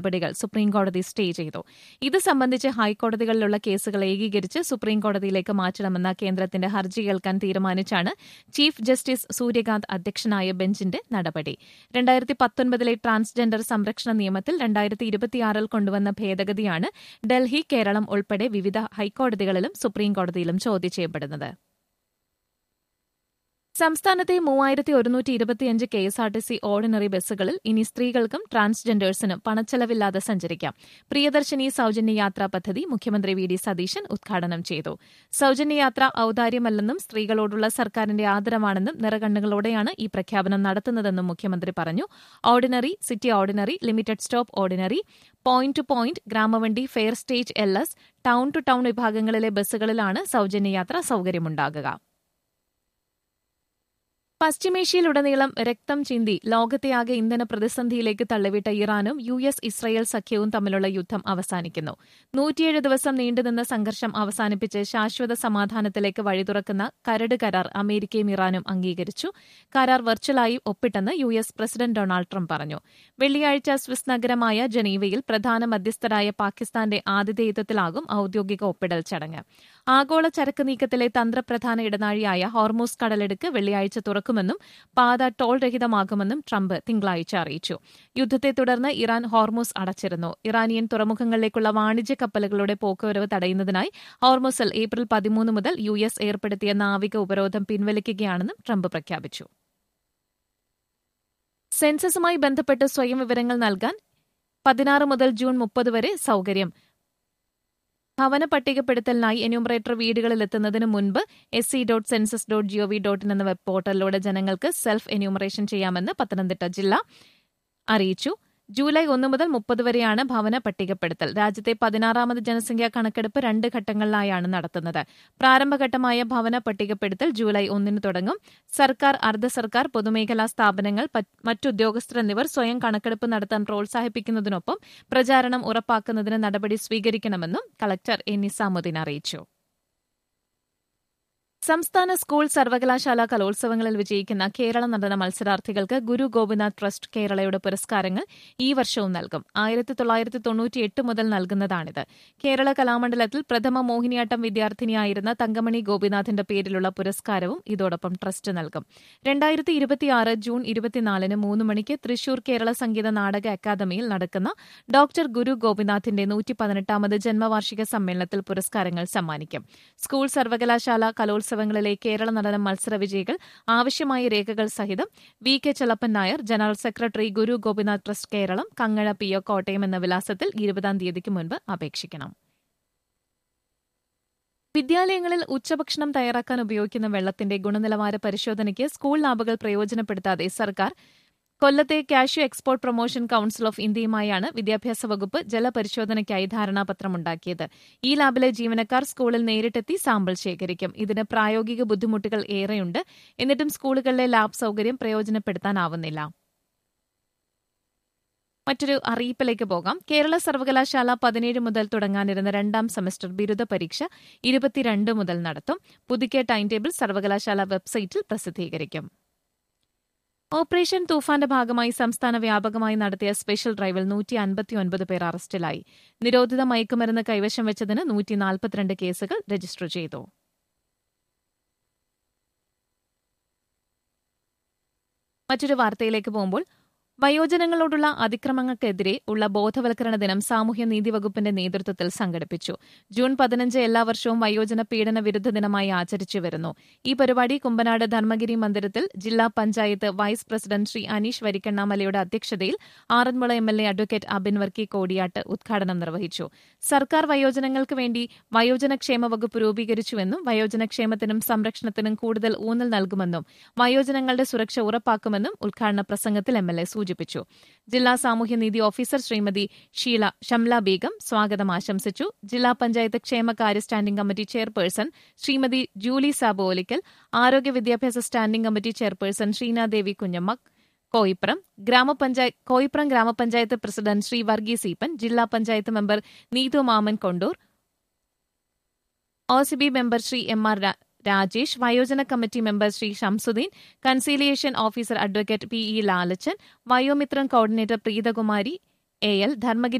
നടപടികൾ സുപ്രീംകോടതി സ്റ്റേ ചെയ്തു ഇത് സംബന്ധിച്ച് ഹൈക്കോടതികളിലുള്ള കേസുകൾ ഏകീകരിച്ച് സുപ്രീംകോടതിയിലേക്ക് മാറ്റണമെന്ന കേന്ദ്രത്തിന്റെ ഹർജി കേൾക്കാൻ തീരുമാനിച്ചാണ് ചീഫ് ജസ്റ്റിസ് സൂര്യകാന്ത് അധ്യക്ഷനായ ബെഞ്ചിന്റെ നടപടി രണ്ടായിരത്തി പത്തൊൻപതിലെ ട്രാൻസ്ജെൻഡർ സംരക്ഷണ നിയമത്തിൽ രണ്ടായിരത്തി ഇരുപത്തിയാറിൽ കൊണ്ടുവന്ന ഭേദഗതിയാണ് ഡൽഹി കേരളം ഉൾപ്പെടെ വിവിധ ഹൈക്കോടതികളിലും സുപ്രീംകോടതിയിലും ചോദ്യം ചെയ്യപ്പെടുന്നത് സംസ്ഥാനത്തെ മൂവായിരത്തി ഒരുന്നൂറ്റി ഇരുപത്തിയഞ്ച് K S R T C ordinary ബസ്സുകളിൽ ഇനി സ്ത്രീകൾക്കും ട്രാൻസ്ജെൻഡേഴ്സിനും പണച്ചെലവില്ലാതെ സഞ്ചരിക്കാം പ്രിയദർശിനി സൌജന്യ യാത്രാ പദ്ധതി മുഖ്യമന്ത്രി വി ഡി സതീശൻ ഉദ്ഘാടനം ചെയ്തു സൌജന്യ യാത്ര ഔദാര്യമല്ലെന്നും സ്ത്രീകളോടുള്ള സർക്കാരിന്റെ ആദരവാണെന്നും നിറകണ്ണുകളോടെയാണ് ഈ പ്രഖ്യാപനം നടത്തുന്നതെന്നും മുഖ്യമന്ത്രി പറഞ്ഞു ordinary city ordinary limited stop ordinary point to point ഗ്രാമവണ്ടി fare stage L S town to town വിഭാഗങ്ങളിലെ ബസ്സുകളിലാണ് സൌജന്യയാത്ര സൌകര്യമുണ്ടാകുക പശ്ചിമേഷ്യയിലുടനീളം രക്തം ചിന്തി ലോകത്തെയാകെ ഇന്ധന പ്രതിസന്ധിയിലേക്ക് തള്ളിവിട്ട ഇറാനും യു എസ് ഇസ്രയേൽ സഖ്യവും തമ്മിലുള്ള യുദ്ധം അവസാനിക്കുന്നു നൂറ്റിയേഴ് ദിവസം നീണ്ടുനിന്ന സംഘർഷം അവസാനിപ്പിച്ച് ശാശ്വത സമാധാനത്തിലേക്ക് വഴി തുറക്കുന്ന കരട് കരാർ അമേരിക്കയും ഇറാനും അംഗീകരിച്ചു കരാർ വെർച്വലായി ഒപ്പിട്ടെന്ന് U S president Donald Trump പറഞ്ഞു വെള്ളിയാഴ്ച സ്വിസ് നഗരമായ ജനീവയിൽ പ്രധാന മധ്യസ്ഥരായ പാകിസ്ഥാന്റെ ആതിഥേയത്വത്തിലാകും ഔദ്യോഗിക ഒപ്പിടൽ ചടങ്ങ് ആഗോള ചരക്ക് നീക്കത്തിലെ തന്ത്രപ്രധാന ഇടനാഴിയായ ഹോർമൂസ് കടലെടുക്ക് വെള്ളിയാഴ്ച തുറക്കുമെന്നും പാത ടോൾ രഹിതമാകുമെന്നും ട്രംപ് തിങ്കളാഴ്ച അറിയിച്ചു യുദ്ധത്തെ തുടർന്ന് ഇറാൻ ഹോർമൂസ് അടച്ചിരുന്നു ഇറാനിയൻ തുറമുഖങ്ങളിലേക്കുള്ള വാണിജ്യ കപ്പലുകളുടെ പോക്കുവരവ് തടയുന്നതിനായി ഹോർമൂസിൽ ഏപ്രിൽ പതിമൂന്ന് മുതൽ യു എസ് ഏർപ്പെടുത്തിയ നാവിക ഉപരോധം പിൻവലിക്കുകയാണെന്നും ട്രംപ് പ്രഖ്യാപിച്ചു സെൻസസുമായി ബന്ധപ്പെട്ട് സ്വയം വിവരങ്ങൾ നൽകാൻ പതിനാറ് മുതൽ ജൂൺ മുപ്പത് വരെ സൌകര്യം ഭവന പട്ടികപ്പെടുത്തലിനായി എന്യൂമറേറ്റർ വീടുകളിലെത്തുന്നതിന് മുൻപ് S C dot census dot GOV dot in എന്ന വെബ് പോർട്ടലിലൂടെ ജനങ്ങൾക്ക് സെൽഫ് എന്യൂമറേഷൻ ചെയ്യാമെന്ന് പത്തനംതിട്ട ജില്ല അറിയിച്ചു ജൂലൈ ഒന്ന് മുതൽ മുപ്പത് വരെയാണ് ഭവന പട്ടികപ്പെടുത്തൽ രാജ്യത്തെ പതിനാറാമത് ജനസംഖ്യാ കണക്കെടുപ്പ് രണ്ട് ഘട്ടങ്ങളിലായാണ് നടത്തുന്നത് പ്രാരംഭഘട്ടമായ ഭവന പട്ടികപ്പെടുത്തൽ ജൂലൈ ഒന്നിന് തുടങ്ങും സർക്കാർ അർദ്ധ സർക്കാർ പൊതുമേഖലാ സ്ഥാപനങ്ങൾ മറ്റുദ്യോഗസ്ഥർ എന്നിവർ സ്വയം കണക്കെടുപ്പ് നടത്താൻ പ്രോത്സാഹിപ്പിക്കുന്നതിനൊപ്പം പ്രചാരണം ഉറപ്പാക്കുന്നതിന് നടപടി സ്വീകരിക്കണമെന്നും കളക്ടർ എ നിസാമുദ്ദീൻ അറിയിച്ചു സംസ്ഥാന സ്കൂൾ സർവകലാശാല കലോത്സവങ്ങളിൽ വിജയിക്കുന്ന കേരള നടന മത്സരാർത്ഥികൾക്ക് ഗുരു ഗോപിനാഥ് ട്രസ്റ്റ് കേരളയുടെ പുരസ്കാരങ്ങൾ ഈ വർഷവും നൽകും ആയിരത്തി തൊള്ളായിരത്തി തൊണ്ണൂറ്റിയെട്ട് മുതൽ നൽകുന്നതാണിത് കേരള കലാമണ്ഡലത്തിൽ പ്രഥമ മോഹിനിയാട്ടം വിദ്യാർത്ഥിനിയായിരുന്ന തങ്കമണി ഗോപിനാഥിന്റെ പേരിലുള്ള പുരസ്കാരവും ഇതോടൊപ്പം ട്രസ്റ്റ് നൽകും രണ്ടായിരത്തി ഇരുപത്തിയാറ് ജൂൺ ഇരുപത്തിനാലിന് മൂന്ന് മണിക്ക് തൃശൂർ കേരള സംഗീത നാടക അക്കാദമിയിൽ നടക്കുന്ന ഡോക്ടർ ഗുരു ഗോപിനാഥിന്റെ നൂറ്റി പതിനെട്ടാമത് ജന്മവാർഷിക സമ്മേളനത്തിൽ പുരസ്കാരങ്ങൾ സമ്മാനിക്കും സ്കൂൾ സർവകലാശാല കലോത്സവ ഉത്സവങ്ങളിലെ കേരള നടനം മത്സര വിജയികൾ ആവശ്യമായ രേഖകൾ സഹിതം V K Chelappan Nair general secretary Guru Gopinath trust Keralam Kangazha P O Kottayam എന്ന വിലാസത്തിൽ ഇരുപതാം തീയതിക്ക് മുൻപ് അപേക്ഷിക്കണം വിദ്യാലയങ്ങളിൽ ഉച്ചഭക്ഷണം തയ്യാറാക്കാൻ ഉപയോഗിക്കുന്ന വെള്ളത്തിന്റെ ഗുണനിലവാര പരിശോധനയ്ക്ക് സ്കൂൾ ലാബുകൾ പ്രയോജനപ്പെടുത്താതെ സർക്കാർ കൊല്ലത്തെ cashew export promotion council of ഇന്ത്യയുമായാണ് വിദ്യാഭ്യാസ വകുപ്പ് ജലപരിശോധനയ്ക്കായി ധാരണാപത്രമുണ്ടാക്കിയത് ഈ ലാബിലെ ജീവനക്കാർ സ്കൂളിൽ നേരിട്ടെത്തി സാമ്പിൾ ശേഖരിക്കും ഇതിന് പ്രായോഗിക ബുദ്ധിമുട്ടുകൾ ഏറെയുണ്ട് എന്നിട്ടും സ്കൂളുകളിലെ ലാബ് സൌകര്യം പ്രയോജനപ്പെടുത്താനാവുന്നില്ല മറ്റൊരു അറിയിപ്പിലേക്ക് പോകാം കേരള സർവകലാശാല പതിനേഴ് മുതൽ തുടങ്ങാനിരുന്ന രണ്ടാം സെമസ്റ്റർ ബിരുദ പരീക്ഷ ഇരുപത്തിരണ്ട് മുതൽ നടത്തും പുതുക്കിയ ടൈം ടേബിൾ സർവകലാശാല വെബ്സൈറ്റിൽ പ്രസിദ്ധീകരിക്കും ഓപ്പറേഷൻ തൂഫാന്റെ ഭാഗമായി സംസ്ഥാന വ്യാപകമായി നടത്തിയ സ്പെഷ്യൽ ഡ്രൈവിൽ നൂറ്റി അൻപത്തിയൊൻപത് പേർ അറസ്റ്റിലായി നിരോധിത മയക്കുമരുന്ന് കൈവശം വെച്ചതിന് നൂറ്റി നാൽപ്പത്തിരണ്ട് കേസുകൾ രജിസ്റ്റർ ചെയ്തു മറ്റൊരു വാർത്തയിലേക്ക് പോകുമ്പോൾ വയോജനങ്ങളോടുള്ള അതിക്രമങ്ങൾക്കെതിരെ ഉള്ള ബോധവൽക്കരണ ദിനം സാമൂഹ്യനീതി വകുപ്പിന്റെ നേതൃത്വത്തിൽ സംഘടിപ്പിച്ചു ജൂൺ പതിനഞ്ച് എല്ലാ വർഷവും വയോജന പീഡന വിരുദ്ധ ദിനമായി ആചരിച്ചു വരുന്നു ഈ പരിപാടി കുമ്പനാട് ധർമ്മഗിരി മന്ദിരത്തിൽ ജില്ലാ പഞ്ചായത്ത് വൈസ് പ്രസിഡന്റ് ശ്രീ അനീഷ് വരിക്കണ്ണാമലയുടെ അധ്യക്ഷതയിൽ Aranmula M L A advocate Abin Varkey Kodiyattu ഉദ്ഘാടനം നിർവഹിച്ചു സർക്കാർ വയോജനങ്ങൾക്ക് വേണ്ടി വയോജനക്ഷേമ വകുപ്പ് രൂപീകരിച്ചുവെന്നും വയോജനക്ഷേമത്തിനും സംരക്ഷണത്തിനും കൂടുതൽ ഊന്നൽ നൽകുമെന്നും വയോജനങ്ങളുടെ സുരക്ഷ ഉറപ്പാക്കുമെന്നും ഉദ്ഘാടന പ്രസംഗത്തിൽ എം എൽ എ സൂചിപ്പിച്ചു ജില്ലാ സാമൂഹ്യനീതി ഓഫീസർ ശ്രീമതി ഷീല ഷംല ബീഗം സ്വാഗതം ആശംസിച്ചു ജില്ലാ പഞ്ചായത്ത് ക്ഷേമകാര്യ standing committee chairperson Shrimati Julie Sabu Olickal ആരോഗ്യ വിദ്യാഭ്യാസ standing committee chairperson Sheenadevi Kunjamma Koipram ഗ്രാമപഞ്ചായത്ത് കോയിപ്രം ഗ്രാമപഞ്ചായത്ത് പ്രസിഡന്റ് ശ്രീ വർഗീസ് ഈപ്പൻ ജില്ലാ panchayat member Neethu Maman Kondoor OCB member Shri M R Rajesh വയോജന committee member Shri Shamsuddin conciliation officer advocate P E Lalachan Vayomithram coordinator Preethakumari A L Dharmagiri